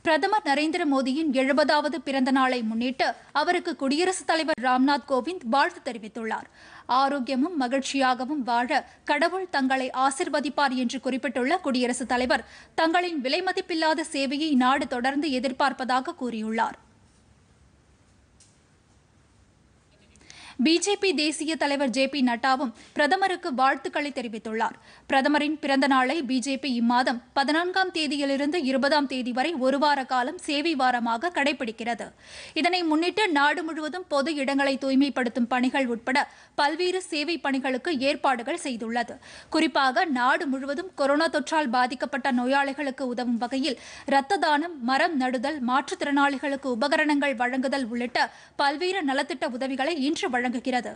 பிரதமர் நரேந்திர மோடியின் எழுபதாவது பிறந்த நாளை முன்னிட்டு அவருக்கு குடியரசுத் தலைவர் ராம்நாத் கோவிந்த் வாழ்த்து தெரிவித்துள்ளார் ஆரோக்கியமும் மகிழ்ச்சியாகவும் வாழ கடவுள் தங்களை ஆசிர்வதிப்பார் என்று குறிப்பிட்டுள்ள குடியரசுத் தலைவர் தங்களின் விலைமதிப்பில்லாத சேவையை நாடு தொடர்ந்து எதிர்பார்ப்பதாக கூறியுள்ளார் பிஜேபி தேசிய தலைவர் ஜே பி நட்டாவும் பிரதமருக்கு வாழ்த்துக்களை தெரிவித்துள்ளார் பிரதமரின் பிறந்த நாளை பிஜேபி இம்மாதம் பதினான்காம் தேதியிலிருந்து இருபதாம் தேதி வரை ஒரு வார காலம் சேவை வாரமாக கடைபிடிக்கிறது இதனை முன்னிட்டு நாடு முழுவதும் பொது இடங்களை தூய்மைப்படுத்தும் பணிகள் உட்பட பல்வேறு சேவை பணிகளுக்கு ஏற்பாடுகள் செய்துள்ளது குறிப்பாக நாடு முழுவதும் கொரோனா தொற்றால் பாதிக்கப்பட்ட நோயாளிகளுக்கு உதவும் வகையில் இரத்த தானம் மரம் நடுதல் மாற்றுத்திறனாளிகளுக்கு உபகரணங்கள் வழங்குதல் உள்ளிட்ட பல்வேறு நலத்திட்ட உதவிகளை இன்று வழங்குகிறது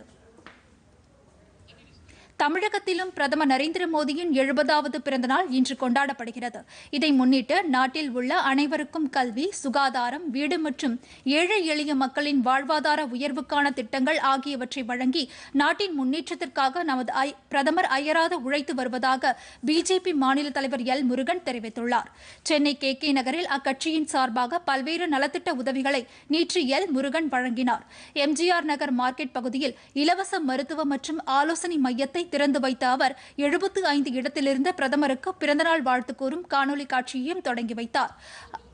தமிழகத்திலும் பிரதமர் நரேந்திர மோடியின் எழுபதாவது பிறந்தநாள் இன்று கொண்டாடப்படுகிறது இதை முன்னிட்டு நாட்டில் உள்ள அனைவருக்கும் கல்வி சுகாதாரம் வீடு மற்றும் ஏழை எளிய மக்களின் வாழ்வாதார உயர்வுக்கான திட்டங்கள் ஆகியவற்றை வழங்கி நாட்டின் முன்னேற்றத்திற்காக நமது ஐ- பிரதமர் அயராது உழைத்து வருவதாக பிஜேபி மாநில தலைவர் எல் முருகன் தெரிவித்துள்ளார் சென்னை கே கே நகரில் அக்கட்சியின் சார்பாக பல்வேறு நலத்திட்ட உதவிகளை நேற்று எல் முருகன் வழங்கினார் எம்ஜிஆர் நகர் மார்க்கெட் பகுதியில் இலவச மருத்துவ மற்றும் ஆலோசனை மையத்தை திறந்து வைத்த அவர் எழுபத்து ஐந்து இடத்திலிருந்த பிரதமருக்கு பிறந்தநாள் வாழ்த்து கூறும் காணொலி காட்சியையும் தொடங்கி வைத்தார்